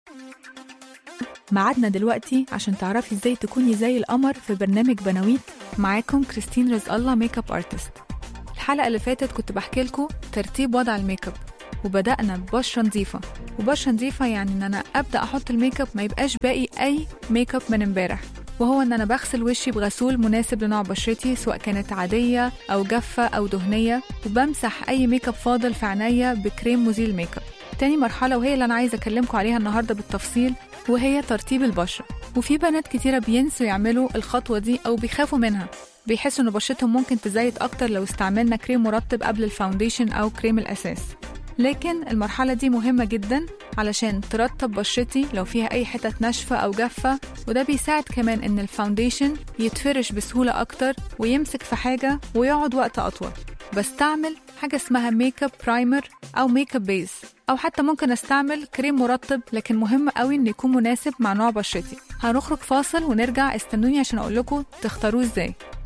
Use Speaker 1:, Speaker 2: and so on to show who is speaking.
Speaker 1: ميعادنا دلوقتي عشان تعرفي ازاي تكوني زي القمر في برنامج بناويت معاكم كريستين رزق الله ميك اب ارتست الحلقة اللي فاتت كنت بحكي لكم ترتيب وضع الميك اب وبدأنا ببشرة نظيفة وبشرة نظيفة يعني ان انا ابدأ احط الميك اب ما يبقاش باقي اي ميك اب من امبارح وهو ان انا بغسل وشي بغسول مناسب لنوع بشرتي سواء كانت عادية او جافة او دهنية وبمسح اي ميك اب فاضل في عينيا بكريم مزيل ميك اب تاني مرحلة وهي اللي أنا عايزة أكلمكم عليها النهاردة بالتفصيل وهي ترتيب البشرة وفي بنات كتيرة بينسوا يعملوا الخطوة دي أو بيخافوا منها بيحسوا إن بشرتهم ممكن تزيت أكتر لو استعملنا كريم مرطب قبل الفاونديشن أو كريم الأساس لكن المرحلة دي مهمة جدا علشان ترطب بشرتي لو فيها أي حتت ناشفة أو جافة وده بيساعد كمان إن الفاونديشن يتفرش بسهولة أكتر ويمسك في حاجة ويقعد وقت أطول بستعمل حاجة اسمها ميك اب برايمر أو ميك اب بيز أو حتى ممكن أستعمل كريم مرطب لكن مهم قوي إنه يكون مناسب مع نوع بشرتي هنخرج فاصل ونرجع استنوني عشان أقول لكم تختاروه إزاي